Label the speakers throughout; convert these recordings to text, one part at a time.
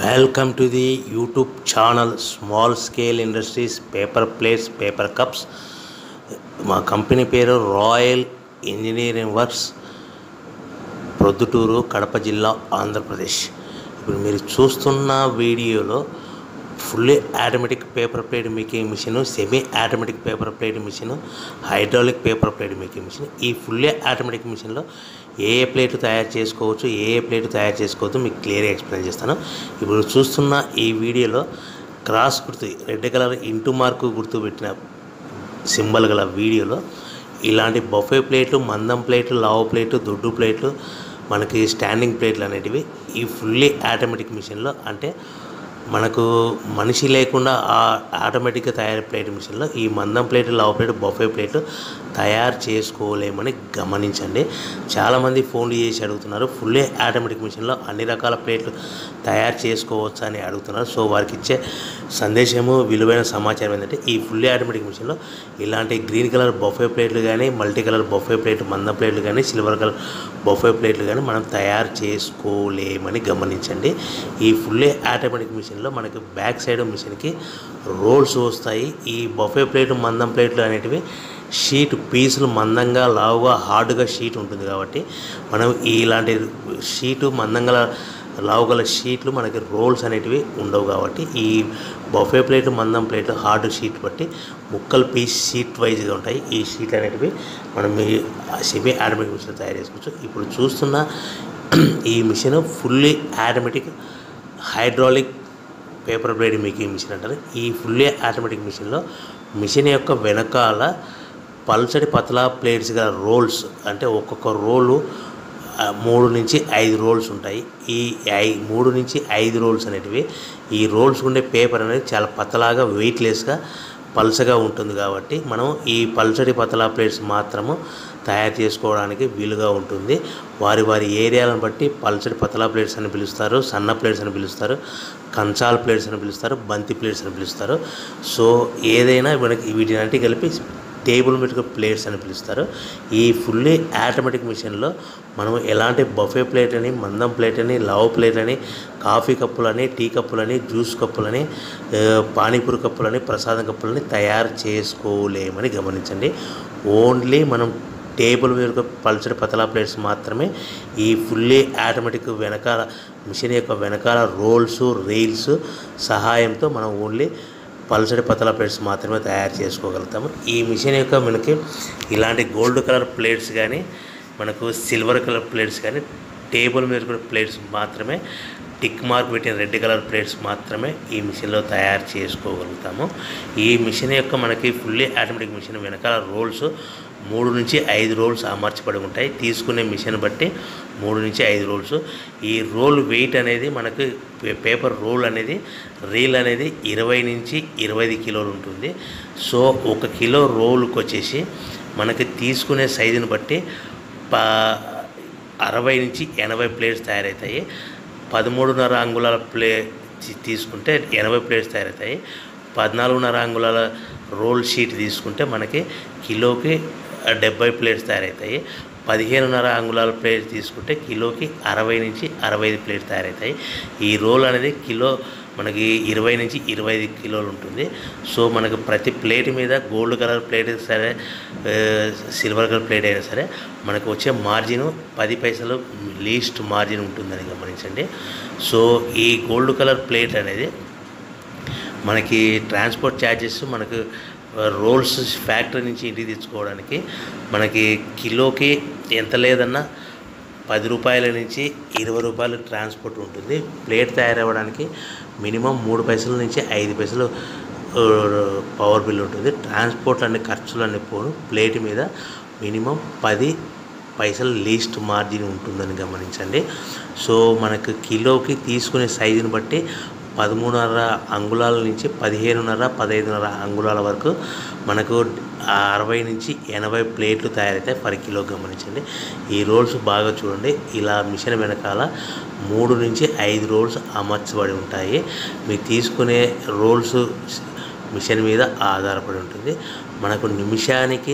Speaker 1: welcome to the YouTube channel small scale industries paper plates paper cups మా company పేరు royal engineering works Proddatur Kadapa జిల్లా ఆంధ్రప్రదేశ్ ఇప్పుడు మీరు చూస్తున్న వీడియోలో fully automatic paper plate making machine semi automatic paper plate machine hydraulic paper plate making machine ఈ fully automatic మిషన్లో ఏ ఏ ప్లేట్ తయారు చేసుకోవచ్చు ఏ ఏ ప్లేట్ తయారు చేసుకోవద్దు మీకు క్లియర్గా ఎక్స్ప్లెయిన్ చేస్తాను ఇప్పుడు చూస్తున్న ఈ వీడియోలో క్రాస్ గుర్తు రెడ్ కలర్ ఇంటూ మార్కు గుర్తు పెట్టిన సింబల్ గల వీడియోలో ఇలాంటి బఫే ప్లేట్లు మందం ప్లేట్లు లావు ప్లేట్లు దొడ్డు ప్లేట్లు మనకి స్టాండింగ్ ప్లేట్లు అనేటివి ఈ ఫుల్లీ ఆటోమేటిక్ మిషన్లో అంటే మనకు మనిషి లేకుండా ఆ ఆటోమేటిక్గా తయారు ప్లేట్ మిషన్లో ఈ మందం ప్లేట్ లావు ప్లేట్ బఫే ప్లేట్ తయారు చేసుకోలేమని గమనించండి చాలామంది ఫోన్లు చేసి అడుగుతున్నారు ఫుల్లీ ఆటోమేటిక్ మిషన్లో అన్ని రకాల ప్లేట్లు తయారు చేసుకోవచ్చా అని అడుగుతున్నారు సో వారికి ఇచ్చే సందేశము విలువైన సమాచారం ఏంటంటే ఈ ఫుల్లీ ఆటోమేటిక్ మిషన్లో ఇలాంటి గ్రీన్ కలర్ బఫే ప్లేట్లు కానీ మల్టీ కలర్ బఫే ప్లేట్లు మందం ప్లేట్లు కానీ సిల్వర్ కలర్ బఫే ప్లేట్లు కానీ మనం తయారు చేసుకోలేమని గమనించండి ఈ ఫుల్లీ ఆటోమేటిక్ మిషన్లో మనకి బ్యాక్ సైడ్ మిషన్కి రోల్స్ వస్తాయి ఈ బఫే ప్లేట్ మందం ప్లేట్లు అనేటివి షీట్ పీసులు మందంగా లావుగా హార్డ్గా షీట్ ఉంటుంది కాబట్టి మనం ఇలాంటి షీటు మందంగా లావుగల షీట్లు మనకి రోల్స్ అనేటివి ఉండవు కాబట్టి ఈ బఫే ప్లేట్ మందం ప్లేట్ హార్డ్ షీట్ బట్టి ముక్కలు పీస్ షీట్ వైజ్గా ఉంటాయి ఈ షీట్ అనేటివి మనం ఈ సెమీ ఆటోమేటిక్ మిషన్ తయారు చేసుకోవచ్చు ఇప్పుడు చూస్తున్న ఈ machine fully automatic hydraulic paper blade making machine అంటారు ఈ ఫుల్లీ ఆటోమేటిక్ మిషన్లో మిషన్ యొక్క వెనకాల పల్చడి పతలా ప్లేట్స్ గల రోల్స్ అంటే ఒక్కొక్క రోలు ఆ, మూడు నుంచి ఐదు రోల్స్ ఉంటాయి ఈ ఐ మూడు నుంచి ఐదు రోల్స్ అనేటివి ఈ రోల్స్ ఉండే పేపర్ అనేది చాలా పతలాగా వెయిట్లెస్గా పల్చగా ఉంటుంది కాబట్టి మనం ఈ పల్చడి పతలా ప్లేట్స్ మాత్రము తయారు చేసుకోవడానికి వీలుగా ఉంటుంది వారి వారి ఏరియాలను బట్టి పల్చడి పతలా ప్లేట్స్ అని పిలుస్తారు సన్న ప్లేట్స్ అని పిలుస్తారు కంచాల ప్లేట్స్ అని పిలుస్తారు బంతి ప్లేట్స్ అని పిలుస్తారు సో ఏదైనా మనకి వీటినంటి కలిపి టేబుల్ మీద ప్లేట్స్ అని పిలుస్తారు ఈ ఫుల్లీ ఆటోమేటిక్ మిషన్లో మనం ఎలాంటి బఫే ప్లేట్ అని మందం ప్లేట్ అని లావ్ ప్లేట్ అని కాఫీ కప్పులని టీ కప్పులని జ్యూస్ కప్పులని ఆ, పానీపూరి కప్పులని ప్రసాదం కప్పులని తయారు చేసుకోలేమని గమనించండి ఓన్లీ మనం టేబుల్ మీద పల్చడి పతలా ప్లేట్స్ మాత్రమే ఈ ఫుల్లీ ఆటోమేటిక్ వెనకాల మిషన్ యొక్క వెనకాల రోల్స్ రీల్స్ సహాయంతో మనం ఓన్లీ పల్సడి పతల ప్లేట్స్ మాత్రమే తయారు చేసుకోగలుగుతాము ఈ మిషన్ యొక్క మనకి ఇలాంటి గోల్డ్ కలర్ ప్లేట్స్ కానీ మనకు సిల్వర్ కలర్ ప్లేట్స్ కానీ టేబుల్ మీద కూడా ప్లేట్స్ మాత్రమే టిక్ మార్క్ పెట్టిన రెడ్ కలర్ ప్లేట్స్ మాత్రమే ఈ మిషన్లో తయారు చేసుకోగలుగుతాము ఈ మిషన్ యొక్క మనకి ఫుల్లీ ఆటోమేటిక్ మిషన్ వెనకాల రోల్స్ మూడు నుంచి ఐదు రోల్స్ అమర్చబడి ఉంటాయి తీసుకునే మిషన్ బట్టి మూడు నుంచి ఐదు రోల్స్ ఈ రోల్ వెయిట్ అనేది మనకు పే- పేపర్ రోల్ అనేది రీల్ అనేది ఇరవై నుంచి ఇరవై ఐదు కిలోలు ఉంటుంది సో ఒక కిలో రోల్కి వచ్చేసి మనకి తీసుకునే సైజుని బట్టి ప అరవై నుంచి ఎనభై ప్లేట్స్ తయారవుతాయి పదమూడున్నర అంగుళాల ప్లే తీ- తీసుకుంటే ఎనభై ప్లేట్స్ తయారవుతాయి పద్నాలుగున్నర అంగుళాల రోల్ షీట్ తీసుకుంటే మనకి కిలోకి డెబ్బై ప్లేట్స్ తయారవుతాయి పదిహేనున్నర అంగుళాల ప్లేట్ తీసుకుంటే కిలోకి అరవై నుంచి అరవై ఐదు ప్లేట్ తయారవుతాయి ఈ రోల్ అనేది కిలో మనకి ఇరవై నుంచి ఇరవై ఐదు కిలోలు ఉంటుంది సో మనకు ప్రతి ప్లేట్ మీద గోల్డ్ కలర్ ప్లేట్ సరే ఆ, సిల్వర్ కలర్ ప్లేట్ అయినా సరే మనకు వచ్చే మార్జిన్ పది పైసలు లీస్ట్ మార్జిన్ ఉంటుందని గమనించండి సో ఈ గోల్డ్ కలర్ ప్లేట్ అనేది మనకి ట్రాన్స్పోర్ట్ ఛార్జెస్ మనకు రోల్స్ ఫ్యాక్టరీ నుంచి ఇంటికి తెచ్చుకోవడానికి మనకి కిలోకి ఎంత లేదన్నా పది రూపాయల నుంచి ఇరవై రూపాయలు ట్రాన్స్పోర్ట్ ఉంటుంది ప్లేట్ తయారవ్వడానికి మినిమం మూడు పైసల నుంచి ఐదు పైసలు ఆ, పవర్ బిల్ ఉంటుంది ట్రాన్స్పోర్ట్ అనే ఖర్చులు అన్ని పోను ప్లేట్ మీద మినిమం పది పైసలు లీస్ట్ మార్జిన్ ఉంటుందని గమనించండి సో మనకు కిలోకి తీసుకునే సైజుని బట్టి పదమూడున్నర అంగుళాల నుంచి పదిహేనున్నర పదహైదున్నర అంగుళాల వరకు మనకు ఆ అరవై నుంచి ఎనభై ప్లేట్లు తయారవుతాయి పర్ కిలో గమనించండి ఈ రోల్స్ బాగా చూడండి ఇలా మిషన్ వెనకాల మూడు నుంచి ఐదు రోల్స్ అమర్చబడి ఉంటాయి మీరు తీసుకునే రోల్స్ మిషన్ మీద ఆధారపడి ఉంటుంది మనకు నిమిషానికి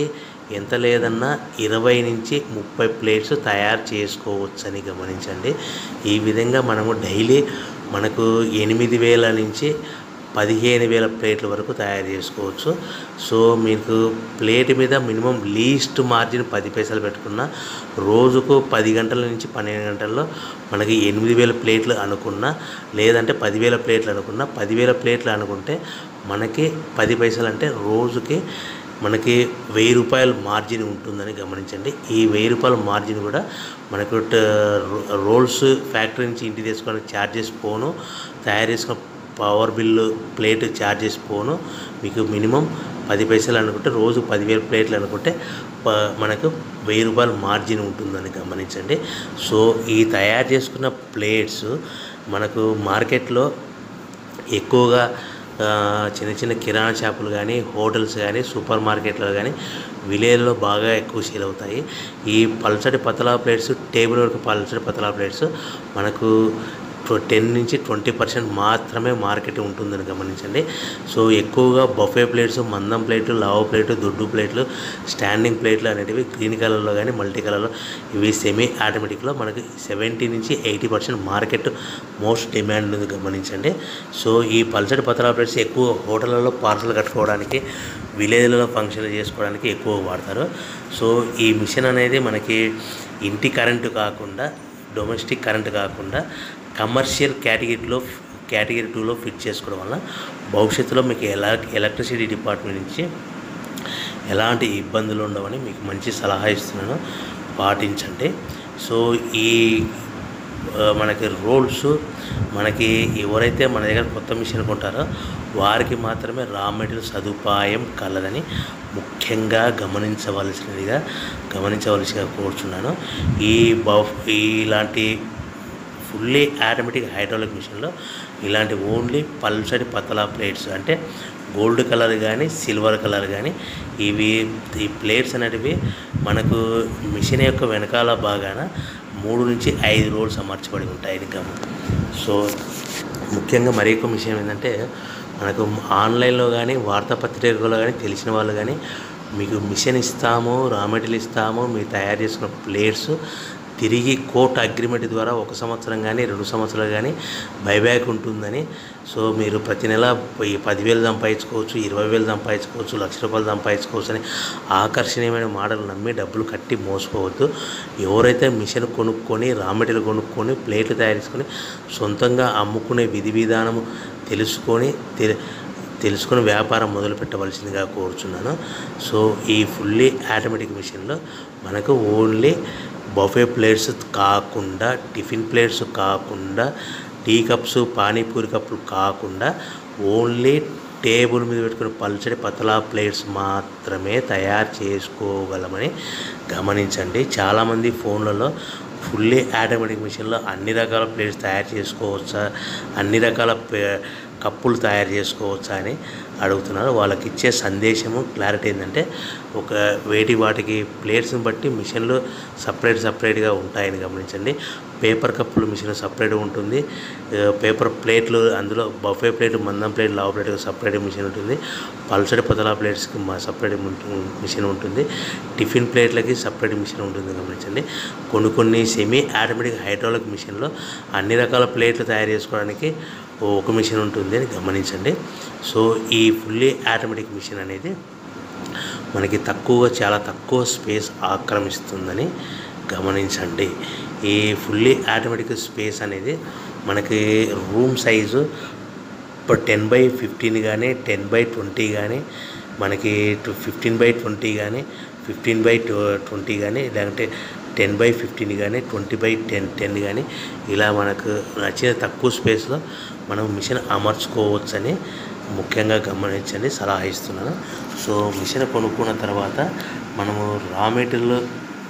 Speaker 1: ఎంత లేదన్నా ఇరవై నుంచి ముప్పై ప్లేట్స్ తయారు చేసుకోవచ్చని గమనించండి ఈ విధంగా మనము డైలీ మనకు ఎనిమిది వేల నుంచి పదిహేను వేల ప్లేట్ల వరకు తయారు చేసుకోవచ్చు సో మీకు ప్లేట్ మీద మినిమం లీస్ట్ మార్జిన్ పది పైసలు పెట్టుకున్న రోజుకు పది గంటల నుంచి పన్నెండు గంటల్లో మనకి ఎనిమిది వేల ప్లేట్లు అనుకున్నా లేదంటే పదివేల ప్లేట్లు అనుకున్నా పదివేల ప్లేట్లు అనుకుంటే మనకి పది పైసలు అంటే రోజుకి మనకి వెయ్యి రూపాయల మార్జిన్ ఉంటుందని గమనించండి ఈ వెయ్యి రూపాయల మార్జిన్ కూడా మనకు ట- రోల్స్ ఫ్యాక్టరీ నుంచి ఇంటికి తెచ్చుకోవడానికి ఛార్జెస్ పోను తయారు చేసుకున్న పవర్ బిల్లు ప్లేట్ ఛార్జెస్ పోను మీకు మినిమం పది పైసలు అనుకుంటే రోజు పదివేల ప్లేట్లు అనుకుంటే ప- మనకు వెయ్యి రూపాయల మార్జిన్ ఉంటుందని గమనించండి సో ఈ తయారు చేసుకున్న ప్లేట్స్ మనకు మార్కెట్లో ఎక్కువగా ఆ, చిన్న చిన్న కిరాణా షాపులు కానీ హోటల్స్ కానీ సూపర్ మార్కెట్లో కానీ విలేజ్లో బాగా ఎక్కువ సేల్ అవుతాయి ఈ పల్చటి పతలా ప్లేట్స్ టేబుల్ వరకు పల్చటి పతలా ప్లేట్స్ మనకు టెన్ నుంచి ట్వంటీ పర్సెంట్ మాత్రమే మార్కెట్ ఉంటుందని గమనించండి సో ఎక్కువగా బఫే ప్లేట్స్ మందం ప్లేట్లు లావు ప్లేట్లు దొడ్డు ప్లేట్లు స్టాండింగ్ ప్లేట్లు అనేటివి గ్రీన్ కలర్లో కానీ మల్టీ కలర్లో ఇవి సెమీ ఆటోమేటిక్లో మనకి సెవెంటీ నుంచి eighty percent market most demand ఉంది గమనించండి సో ఈ పల్సటి పతలా ప్లేట్స్ ఎక్కువ హోటళ్ళలో పార్సల్ కట్టుకోవడానికి విలేజ్లలో ఫంక్షన్లు చేసుకోవడానికి ఎక్కువ వాడతారు సో ఈ మిషన్ అనేది మనకి ఇంటి కరెంటు కాకుండా డొమెస్టిక్ కరెంట్ కాకుండా కమర్షియల్ కేటగిరీలో కేటగిరీ టూలో ఫిట్ చేసుకోవడం వల్ల భవిష్యత్తులో మీకు ఎలా ఎలక్ట్రిసిటీ డిపార్ట్మెంట్ నుంచి ఎలాంటి ఇబ్బందులు ఉండవని మీకు మంచి సలహా ఇస్తున్నాను పాటించండి సో ఈ ఆ, మనకి రోల్స్ మనకి ఎవరైతే మన దగ్గర కొత్త మిషన్ కొంటారో వారికి మాత్రమే రా మెటీరియల్ సదుపాయం కలదని ముఖ్యంగా గమనించవలసినదిగా గమనించవలసిగా కోరుచున్నాను ఈ బఫ్ ఇలాంటి ఫుల్లీ ఆటోమేటిక్ హైడ్రాలిక్ మిషన్లో ఇలాంటి ఓన్లీ పల్సటి పతలా ప్లేట్స్ అంటే గోల్డ్ కలర్ కానీ సిల్వర్ కలర్ కానీ ఇవి ఈ ప్లేట్స్ అనేటివి మనకు మిషన్ యొక్క వెనకాల భాగాన మూడు నుంచి ఐదు రోల్స్ అమర్చబడి ఉంటాయి ఇది గమ సో ముఖ్యంగా మరి ఎక్కువ విషయం ఏంటంటే మనకు ఆన్లైన్లో కానీ వార్తాపత్రికలో కానీ తెలిసిన వాళ్ళు కానీ మీకు మిషన్ ఇస్తాము రా మెటీరియల్ ఇస్తాము మీరు తయారు చేసుకున్న ప్లేట్స్ తిరిగి కోర్ట్ అగ్రిమెంట్ ద్వారా ఒక సంవత్సరం కానీ రెండు సంవత్సరాలు కానీ బైబ్యాక్ ఉంటుందని సో మీరు ప్రతి నెల ఈ పదివేలు సంపాదించుకోవచ్చు ఇరవై వేలు సంపాదించుకోవచ్చు లక్ష రూపాయలు సంపాదించుకోవచ్చు అని ఆకర్షణీయమైన మాటలు నమ్మి డబ్బులు కట్టి మోసపోవద్దు ఎవరైతే మిషన్ కొనుక్కొని రా మెటీరియల్ కొనుక్కొని ప్లేట్లు తయారు చేసుకొని సొంతంగా అమ్ముకునే విధి విధానము తెలుసుకొని తె తెలుసుకుని వ్యాపారం మొదలు పెట్టవలసిందిగా కోరుచున్నాను సో ఈ ఫుల్లీ ఆటోమేటిక్ మిషన్లో మనకు ఓన్లీ బఫే ప్లేట్స్ కాకుండా టిఫిన్ ప్లేట్స్ కాకుండా టీ కప్స్ పానీపూరి కప్పులు కాకుండా ఓన్లీ టేబుల్ మీద పెట్టుకుని పల్చడి పతలా ప్లేట్స్ మాత్రమే తయారు చేసుకోగలమని గమనించండి చాలామంది ఫోన్లలో ఫుల్లీ ఆటోమేటిక్ మిషన్లో అన్ని రకాల ప్లేట్స్ తయారు చేసుకోవచ్చా అన్ని రకాల పే- కప్పులు తయారు చేసుకోవచ్చా అని అడుగుతున్నారు వాళ్ళకి ఇచ్చే సందేశము క్లారిటీ ఏంటంటే ఒక వేటి వాటికి ప్లేట్స్ని బట్టి మిషన్లు సపరేట్ సపరేట్గా ఉంటాయని గమనించండి పేపర్ కప్పులు మిషన్ సపరేట్ ఉంటుంది ఆ, పేపర్ ప్లేట్లు అందులో బఫే ప్లేట్ మందం ప్లేట్ లావు ప్లేట్ సపరేట్ మిషన్ ఉంటుంది పల్సడి పతలా ప్లేట్స్కి మా సపరేట్ మిషన్ ఉంటుంది టిఫిన్ ప్లేట్లకి సపరేట్ మిషన్ ఉంటుంది గమనించండి కొన్ని కొన్ని సెమీ ఆటోమేటిక్ హైడ్రాలిక్ మిషన్లో అన్ని రకాల ప్లేట్లు తయారు చేసుకోవడానికి ఒక మిషన్ ఉంటుంది అని గమనించండి సో ఈ ఫుల్లీ ఆటోమేటిక్ మిషన్ అనేది మనకి తక్కువగా చాలా తక్కువ స్పేస్ ఆక్రమిస్తుందని గమనించండి ఈ ఫుల్లీ ఆటోమేటిక్ స్పేస్ అనేది మనకి రూమ్ సైజు ఇప్పుడు టెన్ బై ఫిఫ్టీన్ కానీ టెన్ బై ట్వంటీ కానీ మనకి ఫిఫ్టీన్ బై ట్వంటీ కానీ ఫిఫ్టీన్ బై ట్వంటీ కానీ లేదంటే టెన్ బై ఫిఫ్టీన్ కానీ ట్వంటీ బై టెన్ టెన్ కానీ ఇలా మనకు నచ్చిన తక్కువ స్పేస్లో మనం మిషన్ అమర్చుకోవచ్చని ముఖ్యంగా గమనించండి సలహా ఇస్తున్నాను సో మిషన్ కొనుక్కున్న తర్వాత మనము రా మెటీరియల్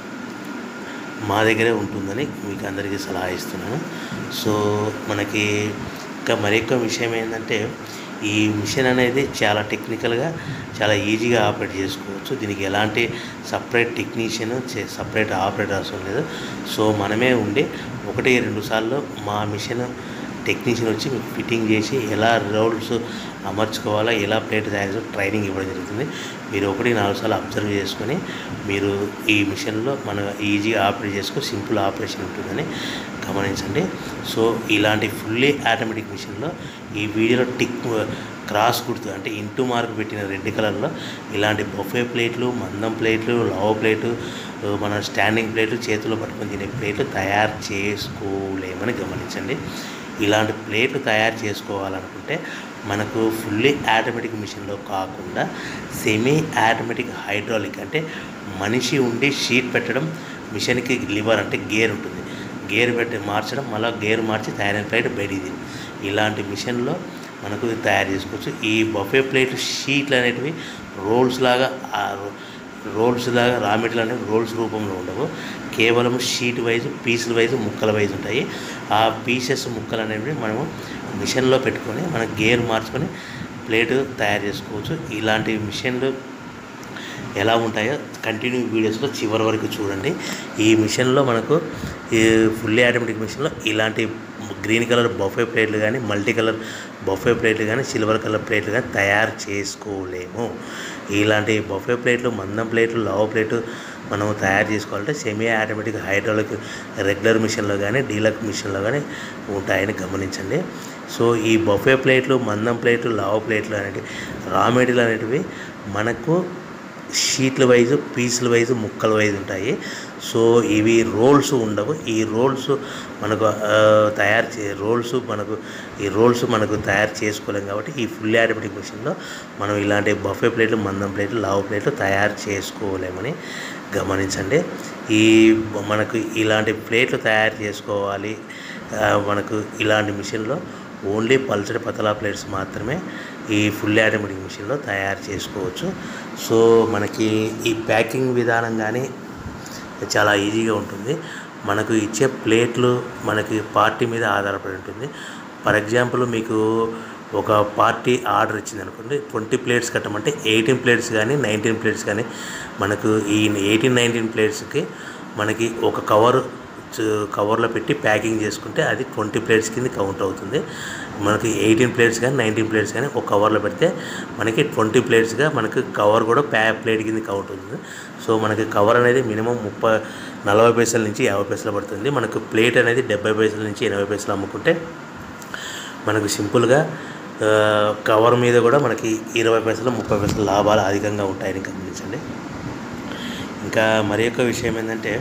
Speaker 1: మా దగ్గరే ఉంటుందని మీకు అందరికీ సలహా ఇస్తున్నాను సో మనకి ఇంకా మరి ఎక్కువ విషయం ఏంటంటే ఈ మిషన్ అనేది చాలా టెక్నికల్గా చాలా ఈజీగా ఆపరేట్ చేసుకోవచ్చు దీనికి ఎలాంటి సపరేట్ టెక్నీషియన్ సపరేట్ ఆపరేటర్ అవసరం లేదు సో మనమే ఉండి ఒకటి రెండు సార్లు మా మిషన్ టెక్నీషియన్ వచ్చి మీకు ఫిట్టింగ్ చేసి ఎలా రోల్స్ అమర్చుకోవాలా ఎలా ప్లేట్ తయారు చేయాలో ట్రైనింగ్ ఇవ్వడం జరుగుతుంది మీరు ఒకటి నాలుగు సార్లు అబ్జర్వ్ చేసుకొని మీరు ఈ మిషన్లో మన ఈజీగా ఆపరేట్ చేసుకో సింపుల్ ఆపరేషన్ ఉంటుందని గమనించండి సో ఇలాంటి ఫుల్లీ ఆటోమేటిక్ మిషన్లో ఈ వీడియోలో టిక్ క్రాస్ గుర్తు అంటే ఇంటూ మార్క్ పెట్టిన రెడ్ కలర్లో ఇలాంటి బొఫే ప్లేట్లు మందం ప్లేట్లు లావ్ ప్లేటు మన స్టాండింగ్ ప్లేట్లు చేతిలో పట్టుకొని తినే ప్లేట్లు తయారు చేసుకోలేమని గమనించండి ఇలాంటి ప్లేట్లు తయారు చేసుకోవాలనుకుంటే మనకు ఫుల్లీ ఆటోమేటిక్ మిషన్లో కాకుండా సెమీ ఆటోమేటిక్ హైడ్రాలిక్ అంటే మనిషి ఉండి షీట్ పెట్టడం మిషన్కి లివర్ అంటే గేర్ ఉంటుంది గేర్ పెట్టి మార్చడం మళ్ళీ గేర్ మార్చి తయారైన ప్లేట్ బయటిది ఇలాంటి మిషన్లో మనకు తయారు చేసుకోవచ్చు ఈ బఫే ప్లేట్ షీట్లు అనేటివి రోల్స్ లాగా ఆ రో- రోల్స్ లాగా రా మెటీరియల్ అనేవి రోల్స్ రూపంలో ఉండవు కేవలం షీట్ వైజ్ పీసుల వైజ్ ముక్కల వైజ్ ఉంటాయి ఆ పీసెస్ ముక్కలు అనేవి మనము మిషన్లో పెట్టుకొని మన గేర్ మార్చుకొని ప్లేట్ తయారు చేసుకోవచ్చు ఇలాంటి మిషన్లు ఎలా ఉంటాయో కంటిన్యూ వీడియోస్లో చివరి వరకు చూడండి ఈ మిషన్లో మనకు ఈ ఫుల్లీ ఆటోమేటిక్ మిషన్లో ఇలాంటి గ్రీన్ కలర్ బఫే ప్లేట్లు కానీ మల్టీ కలర్ బఫే ప్లేట్లు కానీ సిల్వర్ కలర్ ప్లేట్లు కానీ తయారు చేసుకోలేము ఇలాంటి బఫే ప్లేట్లు మందం ప్లేట్లు లావ్ ప్లేటు మనం తయారు చేసుకోవాలంటే సెమీ ఆటోమేటిక్ హైడ్రాలిక్ రెగ్యులర్ మిషన్లో కానీ డీలక్ మిషన్లో కానీ ఉంటాయని గమనించండి సో ఈ బఫే ప్లేట్లు మందం ప్లేట్లు లావ్ ప్లేట్లు అనేటివి రా మెటీరియల్ అనేటివి మనకు షీట్ల వైజ్ పీసుల వైజ్ ముక్కల వైజ్ ఉంటాయి సో ఇవి రోల్స్ ఉండవు ఈ రోల్స్ మనకు ఆ, తయారు చే రోల్స్ మనకు ఈ రోల్స్ మనకు తయారు చేసుకోలేం కాబట్టి ఈ ఫుల్ ఆటోమేటిక్ మిషన్లో మనం ఇలాంటి బఫే ప్లేట్లు మందం ప్లేట్లు లావు ప్లేట్లు తయారు చేసుకోలేమని గమనించండి ఈ మనకు ఇలాంటి ప్లేట్లు తయారు చేసుకోవాలి ఆ, మనకు ఇలాంటి మిషన్లో ఓన్లీ పల్చడి పతలా ప్లేట్స్ మాత్రమే ఈ ఫుల్ ఆటోమేటిక్ మిషన్లో తయారు చేసుకోవచ్చు సో మనకి ఈ ప్యాకింగ్ విధానం కానీ చాలా ఈజీగా ఉంటుంది మనకు ఇచ్చే ప్లేట్లు మనకి పార్టీ మీద ఆధారపడి ఉంటుంది ఫర్ ఎగ్జాంపుల్ మీకు ఒక పార్టీ ఆర్డర్ ఇచ్చింది అనుకోండి ట్వంటీ ప్లేట్స్ కట్టమంటే ఎయిటీన్ ప్లేట్స్ కానీ నైన్టీన్ ప్లేట్స్ కానీ మనకు ఈ ఎయిటీన్ నైన్టీన్ ప్లేట్స్కి మనకి ఒక కవర్ కవర్లో పెట్టి ప్యాకింగ్ చేసుకుంటే అది ట్వంటీ ప్లేట్స్ కింద కౌంట్ అవుతుంది మనకి ఎయిటీన్ ప్లేట్స్ కానీ నైన్టీన్ ప్లేట్స్ కానీ ఒక కవర్లో పెడితే మనకి ట్వంటీ ప్లేట్స్గా మనకి కవర్ కూడా ప్యా ప్లేట్ కింద కౌంట్ అవుతుంది సో మనకి కవర్ అనేది మినిమం ముప్పై నలభై పైసల నుంచి యాభై పైసలు పడుతుంది మనకు ప్లేట్ అనేది డెబ్బై పైసల నుంచి ఎనభై పైసలు అమ్ముకుంటే మనకు సింపుల్గా ఆ, కవర్ మీద కూడా మనకి ఇరవై పైసలు ముప్పై పైసలు లాభాలు అధికంగా ఉంటాయని గమనించండి ఇంకా మరి యొక్క విషయం ఏంటంటే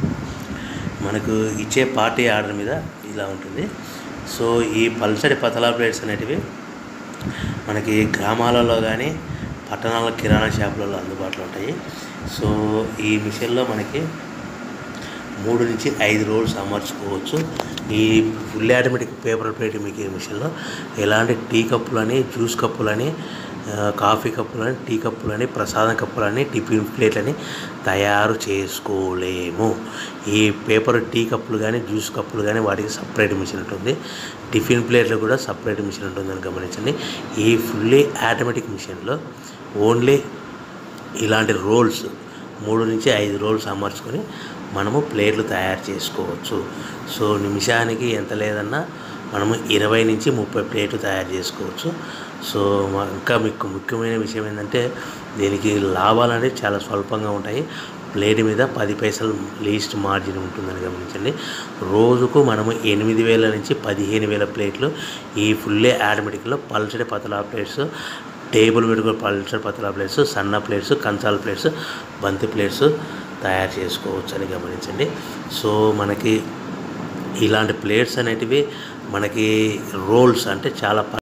Speaker 1: మనకు ఇచ్చే పార్టీ ఆర్డర్ మీద ఇలా ఉంటుంది సో ఈ పల్సటి పతలా ప్లేట్స్ అనేటివి మనకి గ్రామాలలో కానీ పట్టణాల కిరాణా షాపులలో అందుబాటులో ఉంటాయి సో ఈ మిషన్లో మనకి మూడు నుంచి ఐదు రోల్స్ అమర్చుకోవచ్చు ఈ ఫుల్ ఆటోమేటిక్ పేపర్ ప్లేట్ మీకు ఈ మిషన్లో ఎలాంటి టీ కప్పులని జ్యూస్ కప్పులని ఆ, కాఫీ కప్పులని టీ కప్పులని ప్రసాదం కప్పులని టిఫిన్ ప్లేట్లని తయారు చేసుకోలేము ఈ పేపర్ టీ కప్పులు కానీ జ్యూస్ కప్పులు కానీ వాటికి సపరేట్ మిషన్ ఉంటుంది టిఫిన్ ప్లేట్లు కూడా సపరేట్ మిషన్ ఉంటుందని గమనించండి ఈ ఫుల్లీ ఆటోమేటిక్ మిషన్లో ఓన్లీ ఇలాంటి రోల్స్ మూడు నుంచి ఐదు రోల్స్ అమర్చుకొని మనము ప్లేట్లు తయారు చేసుకోవచ్చు సో నిమిషానికి ఎంత లేదన్నా మనము ఇరవై నుంచి ముప్పై ప్లేట్లు తయారు చేసుకోవచ్చు సో మ- ఇంకా మీకు ముఖ్యమైన విషయం ఏంటంటే దీనికి లాభాలు అనేవి చాలా స్వల్పంగా ఉంటాయి ప్లేట్ మీద పది పైసలు లీస్ట్ మార్జిన్ ఉంటుందని గమనించండి రోజుకు మనము ఎనిమిది వేల నుంచి పదిహేను వేల ప్లేట్లు ఈ ఫుల్లే ఆటోమేటిక్లో పల్చడి పతలా ప్లేట్స్ టేబుల్ పెట్టుకుని పల్చడి పతలా ప్లేట్స్ సన్న ప్లేట్స్ కంచాల ప్లేట్స్ బంతి ప్లేట్స్ తయారు చేసుకోవచ్చు అని గమనించండి సో మనకి ఇలాంటి ప్లేట్స్ అనేటివి మనకి రోల్స్ అంటే చాలా